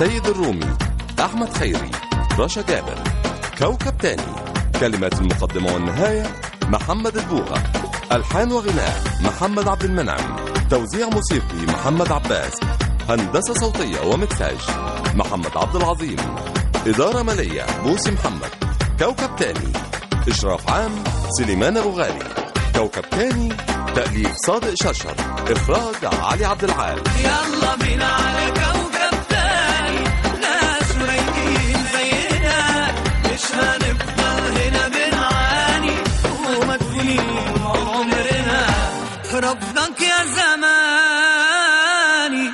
سيد الرومي أحمد خيري رشا جابر كوكب تاني كلمات المقدمة والنهاية محمد البوغة ألحان وغناء محمد عبد المنعم توزيع موسيقي محمد عباس هندسة صوتية ومكساج محمد عبد العظيم إدارة مالية بوسي محمد كوكب تاني إشراف عام سليمان أبو غالي كوكب تاني تأليف صادق شرشر إخراج علي عبد العال يلا بينا على كوكب تاني ناس رايقين زينا مش هنفضل هنا بنعاني ومدفونين عمرنا رفضك يا زماني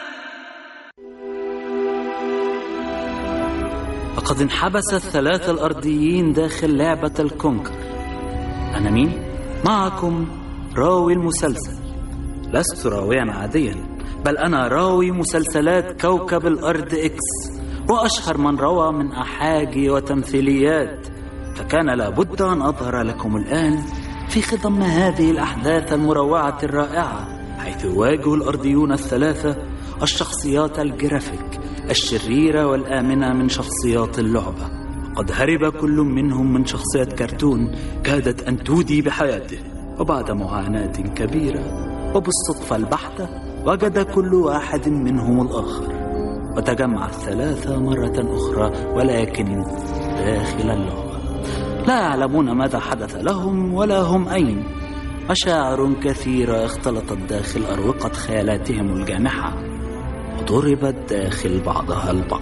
لقد انحبس الثلاثة الأرضيين داخل لعبة الكونكر أنا مين؟ معكم راوي المسلسل لست راويا عاديا بل أنا راوي مسلسلات كوكب الأرض إكس وأشهر من روى من أحاجي وتمثيليات فكان لابد أن أظهر لكم الآن في خضم هذه الأحداث المروعة الرائعة حيث يواجه الأرضيون الثلاثة الشخصيات الجرافيك الشريرة والآمنة من شخصيات اللعبة قد هرب كل منهم من شخصية كرتون كادت أن تودي بحياته وبعد معاناة كبيرة وبالصدفة البحتة وجد كل واحد منهم الآخر وتجمع الثلاثة مرة أخرى ولكن داخل اللعبة لا يعلمون ماذا حدث لهم ولا هم أين مشاعر كثيرة اختلطت داخل أروقة خيالاتهم الجامحة وضربت داخل بعضها البعض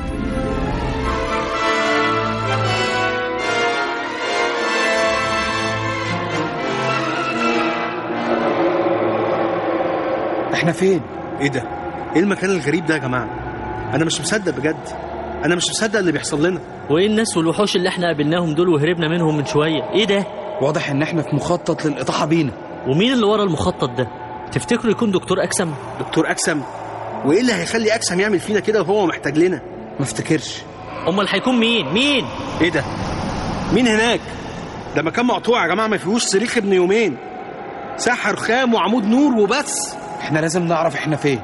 احنا فين؟ ايه ده؟ ايه المكان الغريب ده يا جماعه؟ انا مش مصدق بجد انا مش مصدق اللي بيحصل لنا وايه الناس والوحوش اللي احنا قابلناهم دول وهربنا منهم من شويه ايه ده واضح ان احنا في مخطط للاطاحه بينا ومين اللي ورا المخطط ده تفتكروا يكون دكتور اكسم دكتور اكسم وايه اللي هيخلي اكسم يعمل فينا كده وهو محتاج لنا ما افتكرش امال هيكون مين مين ايه ده مين هناك ده مكان مقطوع يا جماعه ما فيهوش صريخ ابن يومين ساحه رخام وعمود نور وبس احنا لازم نعرف احنا فين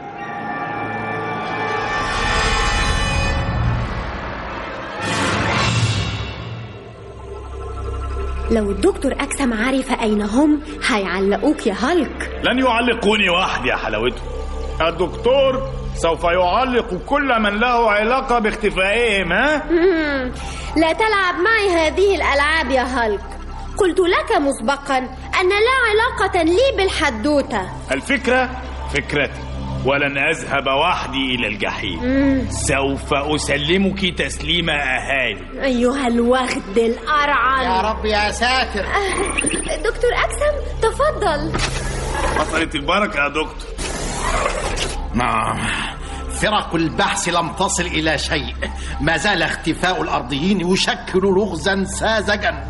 لو الدكتور أكسم عرف أين هم هيعلقوك يا هالك لن يعلقوني وحدي يا حلاوته الدكتور سوف يعلق كل من له علاقة باختفائهم ها؟ مم. لا تلعب معي هذه الألعاب يا هالك قلت لك مسبقا أن لا علاقة لي بالحدوتة الفكرة فكرتي ولن أذهب وحدي إلى الجحيم مم. سوف أسلمك تسليم أهالي أيها الوغد الأرعن يا رب يا ساتر دكتور أكسم تفضل حصلت البركة يا دكتور نعم فرق البحث لم تصل إلى شيء ما زال اختفاء الأرضيين يشكل لغزا ساذجا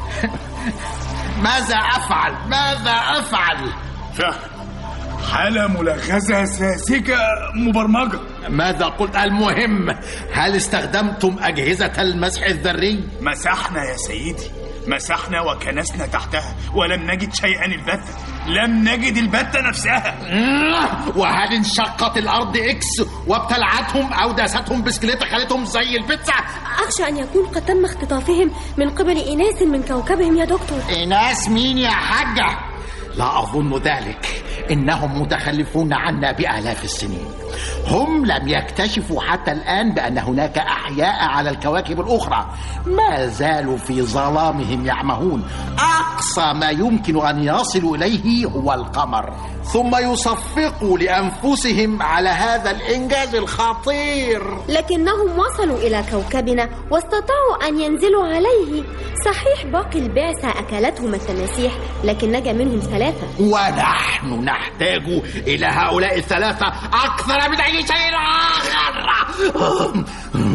ماذا أفعل ماذا أفعل فهم حالة ملغزة ساذجة مبرمجة ماذا قلت المهم هل استخدمتم أجهزة المسح الذري مسحنا يا سيدي مسحنا وكنسنا تحتها ولم نجد شيئا البتة لم نجد البتة نفسها وهل انشقت الأرض إكس وابتلعتهم أو داستهم بسكليت خلتهم زي البيتزا أخشى أن يكون قد تم اختطافهم من قبل إناث من كوكبهم يا دكتور إناس مين يا حاجة لا أظن ذلك إنهم متخلفون عنا بآلاف السنين هم لم يكتشفوا حتى الآن بأن هناك أحياء على الكواكب الأخرى ما زالوا في ظلامهم يعمهون أقصى ما يمكن أن يصلوا إليه هو القمر ثم يصفقوا لأنفسهم على هذا الإنجاز الخطير لكنهم وصلوا إلى كوكبنا واستطاعوا أن ينزلوا عليه صحيح باقي البعثة أكلتهم التماسيح لكن نجا منهم ثلاثة ونحن نحتاج إلى هؤلاء الثلاثة أكثر من أي شيء آخر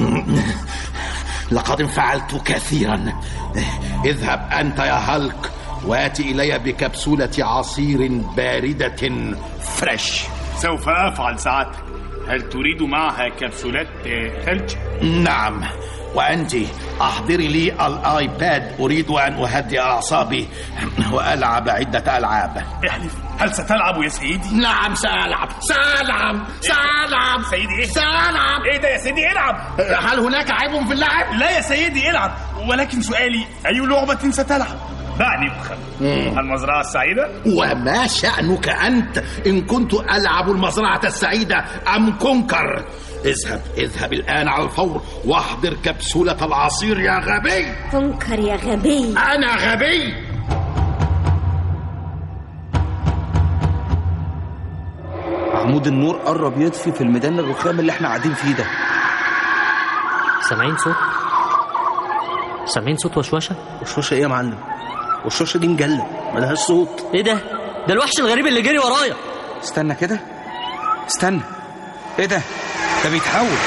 لقد انفعلت كثيرا اذهب أنت يا هالك وآتي إلي بكبسولة عصير باردة فريش سوف أفعل ساعتك هل تريد معها كبسولات آه، ثلج؟ نعم وأنت أحضري لي الآيباد أريد أن أهدئ أعصابي وألعب عدة ألعاب احلف هل ستلعب يا سيدي؟ نعم سألعب سألعب سألعب سيدي ايه؟ سألعب ايه ده يا سيدي العب هل هناك عيب في اللعب؟ لا يا سيدي العب ولكن سؤالي أي لعبة ستلعب؟ دعني أفهم المزرعة السعيدة؟ وما شأنك أنت إن كنت ألعب المزرعة السعيدة أم كونكر اذهب اذهب الآن على الفور واحضر كبسولة العصير يا غبي كنكر يا غبي أنا غبي عمود النور قرب يطفي في الميدان الرخام اللي احنا قاعدين فيه ده سامعين صوت سامعين صوت وشوشه وشوشه ايه يا معلم والشوشه دي مجله ملهاش صوت ايه ده ده الوحش الغريب اللي جري ورايا استنى كده استنى ايه ده ده بيتحول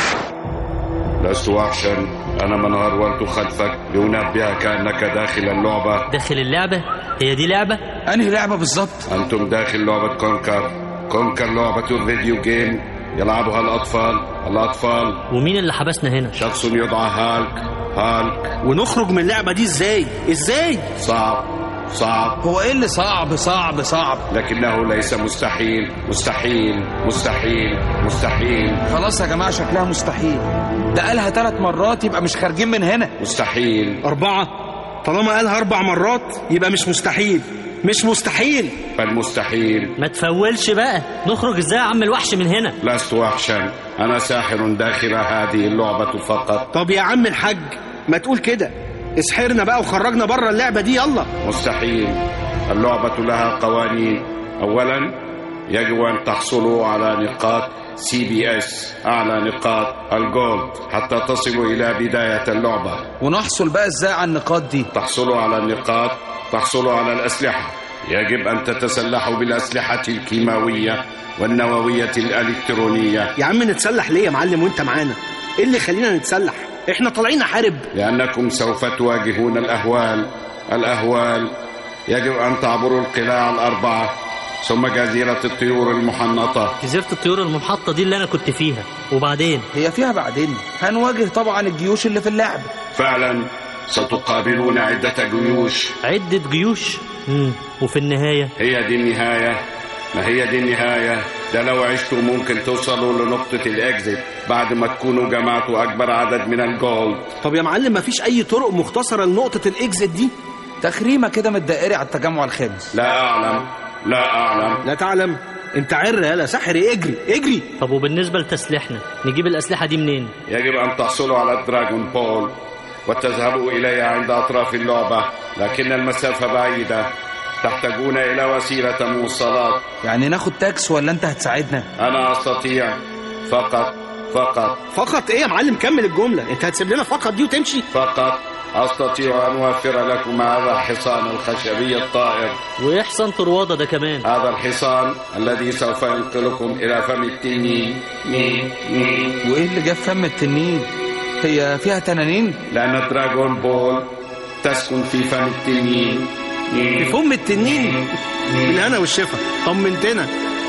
لست وحشا أنا من هرولت خلفك لأنبهك أنك داخل اللعبة داخل اللعبه هي دي لعبه انهي لعبه بالظبط أنتم داخل لعبة كونكر كونكر لعبة الفيديو جيم يلعبها الأطفال الأطفال ومين اللي حبسنا هنا شخص يدعى هالك هالك ونخرج من اللعبه دي ازاي ازاي صعب صعب هو ايه اللي صعب صعب صعب لكنه ليس مستحيل مستحيل مستحيل مستحيل خلاص يا جماعه شكلها مستحيل ده قالها ثلاث مرات يبقى مش خارجين من هنا مستحيل أربعة طالما قالها أربع مرات يبقى مش مستحيل مش مستحيل بل مستحيل ما تفولش بقى نخرج ازاي يا عم الوحش من هنا لست وحشا أنا ساحر داخل هذه اللعبة فقط طب يا عم الحاج ما تقول كده اسحرنا بقى وخرجنا بره اللعبة دي يلا مستحيل اللعبة لها قوانين أولا يجب أن تحصلوا على نقاط سي بي اس أعلى نقاط الجولد حتى تصلوا إلى بداية اللعبة ونحصل بقى ازاي على النقاط دي تحصلوا على النقاط تحصلوا على الأسلحة يجب أن تتسلحوا بالأسلحة الكيماوية والنووية الإلكترونية يا عم نتسلح ليه يا معلم وانت معانا ايه اللي خلينا نتسلح احنا طالعين نحارب لأنكم سوف تواجهون الأهوال الأهوال يجب أن تعبروا القلاع الأربعة ثم جزيرة الطيور المحنطة جزيره الطيور المنحطه دي اللي انا كنت فيها وبعدين هي فيها بعدين هنواجه طبعا الجيوش اللي في اللعبة فعلا ستقابلون عدة جيوش عده جيوش مم. وفي النهايه هي دي النهاية ما هي دي النهاية ده لو عشتوا ممكن توصلوا لنقطة الإكزيت بعد ما تكونوا جمعتوا أكبر عدد من الجولد طب يا معلم مفيش اي طرق مختصرة لنقطة الاكزit دي تخريمة كده من الدائري على التجمع الخامس لا أعلم لا أعلم لا تعلم انت عر يالا سحري اجري اجري طب وبالنسبه لتسليحنا نجيب الاسلحه دي منين يجب أن تحصلوا على الدراجون بول وتذهبوا إليها عند أطراف اللعبة لكن المسافة بعيدة تحتاجون إلى وسيلة مواصلات يعني ناخد تاكس ولا انت هتساعدنا أنا أستطيع فقط فقط فقط ايه يا معلم كمل الجملة انت هتسيب لنا فقط دي وتمشي فقط أستطيع أن أوفر لكم هذا الحصان الخشبي الطائر ويحصن طروادة ده كمان هذا الحصان الذي سوف ينقلكم إلى فم التنين نين نين وايه اللي جاب فم التنين هي فيها تنانين لأن دراغون بول تسكن في فم التنين في فم التنين بالهنا والشفا طمنتنا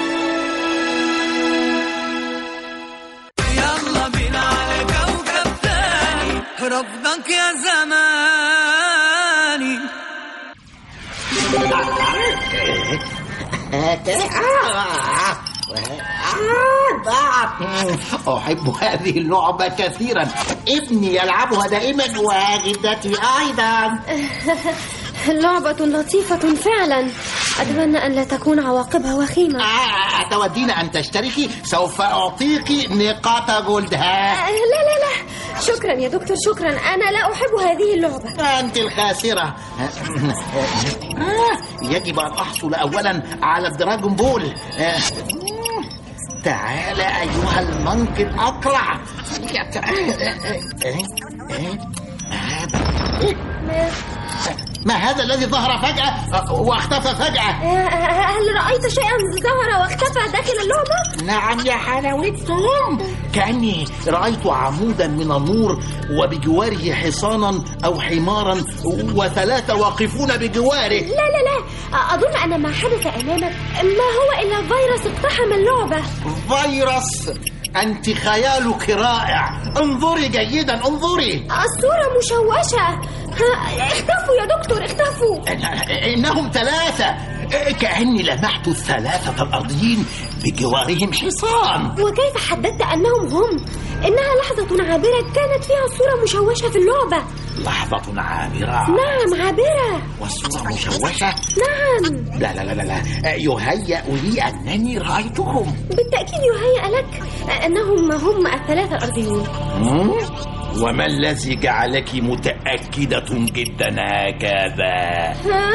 يلا بينا على كوكب تاني رفضك يا زماني أحب هذه اللعبة كثيرا ابني يلعبها دائما وجدتي أيضا لعبة لطيفة فعلا أتمنى أن لا تكون عواقبها وخيمة آه، تودين أن تشتركي سوف أعطيك نقاط جولدها آه، لا لا لا شكرا يا دكتور شكرا أنا لا أحب هذه اللعبة أنت الخاسرة آه، يجب أن أحصل أولا على الدراجون بول آه، تعال أيها المنك الأقرع ما هذا الذي ظهر فجأة واختفى فجأة آه، آه، هل رأيت شيئا ظهر واختفى داخل اللعبة؟ نعم يا حلاوتهم كأني رأيت عمودا من النور وبجواره حصانا أو حمارا وثلاثة واقفون بجواره لا لا لا أظن أن ما حدث أمامك ما هو إلا فيروس اقتحم اللعبة فيروس أنت خيالك رائع انظري جيدا انظري الصورة مشوشة ها، اختفوا يا دكتور اختفوا إنهم ثلاثة كأني لمحت الثلاثة الأرضيين بجوارهم حصان وكيف حددت أنهم هم؟ إنها لحظة عابرة كانت فيها صورة مشوشة في اللعبة لحظة عابرة نعم عابرة والصورة مشوشة نعم لا لا لا لا, لا. يهيأ لي أنني رأيتهم بالتأكيد يهيأ لك أنهم هم الثلاثة الأرضيون مم؟ وما الذي جعلك متأكدة جدا هكذا؟ ها؟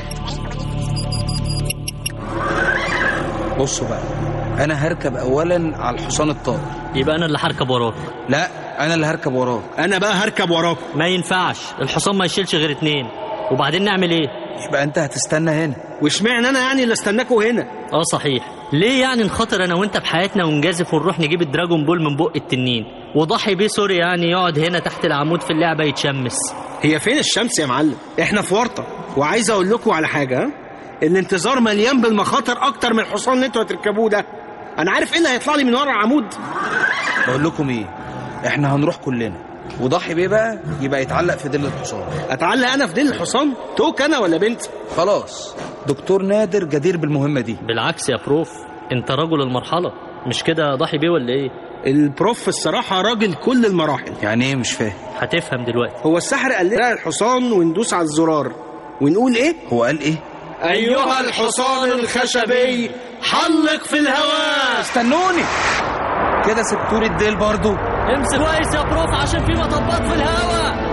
بصوا بقى انا هركب اولا على الحصان الطائر يبقى انا اللي هركب وراك لا انا اللي هركب وراك انا بقى هركب وراكم ما ينفعش الحصان ما يشيلش غير اتنين وبعدين نعمل ايه يبقى انت هتستنى هنا واشمعنى انا يعني اللي استناكوا هنا اه صحيح ليه يعني نخاطر انا وانت بحياتنا ونجازف ونروح نجيب الدراجون بول من بق التنين وضحي بيه سوري يعني يقعد هنا تحت العمود في اللعبه يتشمس هي فين الشمس يا معلم احنا في ورطه وعايز اقول لكم على حاجه ها؟ الانتظار مليان بالمخاطر اكتر من الحصان اللي انتوا هتركبوه ده انا عارف ايه اللي هيطلع لي من ورا العمود بقول لكم ايه احنا هنروح كلنا وضحي بيه بقى يبقى يتعلق في دل الحصان اتعلق انا في ديل الحصان توك انا ولا بنت خلاص دكتور نادر جدير بالمهمة دي بالعكس يا بروف انت رجل المرحله مش كده ضحي بيه ولا ايه البروف الصراحه راجل كل المراحل يعني ايه مش فاهم هتفهم دلوقتي هو السحر قال لنا الحصان وندوس على الزرار ونقول ايه هو قال ايه ايها الحصان الخشبي حلق في الهواء استنوني كده سبتولي الديل برضو امسك كويس يا بروف عشان في مطبات في الهواء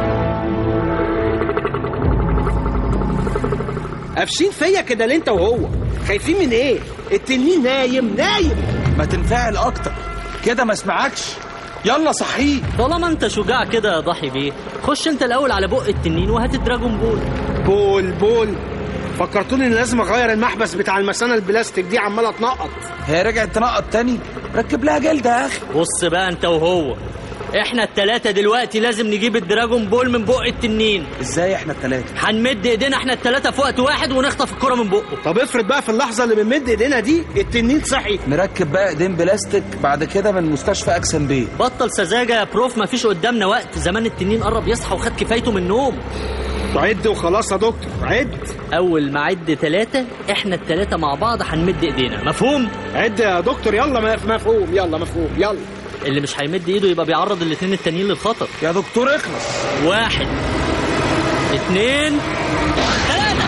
قافشين فيا كده ليه انت وهو خايفين من ايه التنين نايم نايم ما تنفعل اكتر كده ما اسمعكش يلا صحيه طالما انت شجاع كده يا ضحي بيه خش انت الاول على بق التنين وهات الدراجون بول بول بول فكرتوني ان لازم اغير المحبس بتاع المثانه البلاستيك دي عماله تنقط هي رجعت تنقط تاني ركب لها جلد يا اخي بص بقى انت وهو احنا التلاتة دلوقتي لازم نجيب الدراجون بول من بق التنين ازاي احنا التلاتة هنمد ايدينا احنا التلاتة في وقت واحد ونخطف الكرة من بقه طب افرض بقى في اللحظه اللي بنمد ايدينا دي التنين صحي نركب بقى ايدين بلاستيك بعد كده من مستشفى اكسن بيه بطل سذاجة يا بروف مفيش قدامنا وقت زمان التنين قرب يصحى وخد كفايته من النوم عد وخلاص يا دكتور عد اول ما عد تلاتة احنا التلاتة مع بعض هنمد ايدينا مفهوم عد يا دكتور يلا مف- مفهوم يلا مفهوم يلا اللي مش هيمد ايده يبقى بيعرض الاتنين التانيين للخطر يا دكتور اخلص واحد اتنين تلاتة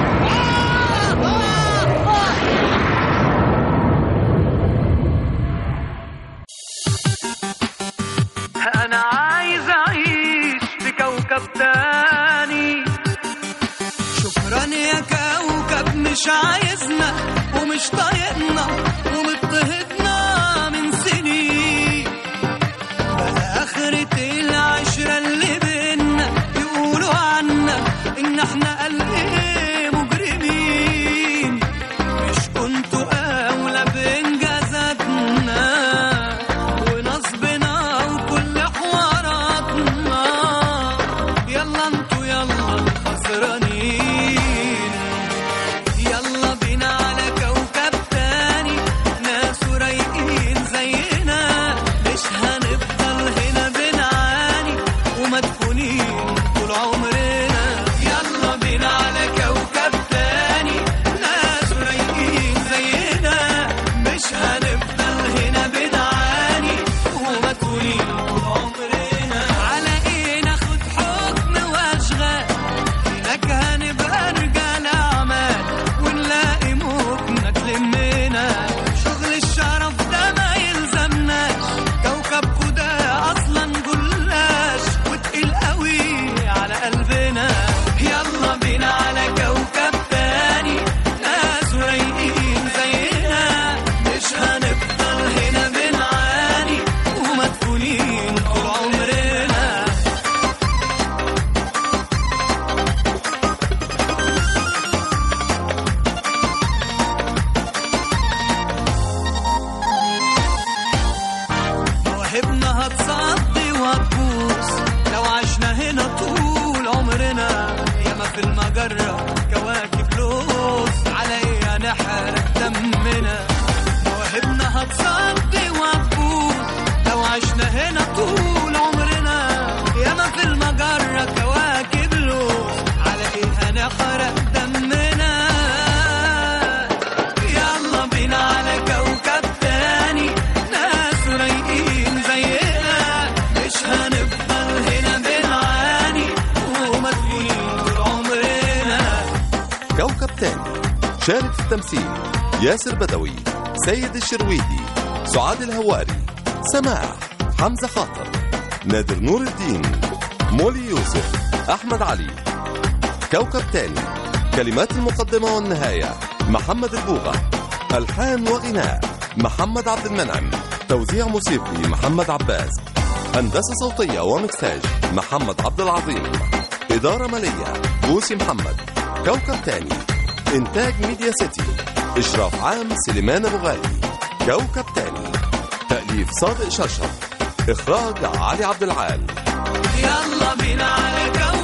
انا عايز اعيش في كوكب تاني شكرا يا كوكب مش عايزنا ومش طايقنا ومضطهدنا من سنين بقى آخرة العشرة اللي بينا يقولوا عنا إن إحنا قال إيه مجرمين مش كنتوا أولى بإنجازاتنا ونصبنا وكل حواراتنا يلا انتوا يلا الخسرانين يلا بينا على كوكب تاني شارك في التمثيل ياسر بدوي سيد الشرويدي سعاد الهواري سماح حمزة خاطر نادر نور الدين مولي يوسف أحمد علي كوكب تاني كلمات المقدمة والنهاية محمد البوغة ألحان وغناء محمد عبد المنعم توزيع موسيقي محمد عباس هندسة صوتية ومكساج محمد عبد العظيم إدارة مالية بوسي محمد كوكب تاني إنتاج ميديا سيتي إشراف عام سليمان أبو غالي كوكب تاني تأليف صادق شرشف إخراج علي عبد العال يلا بينا على كوكب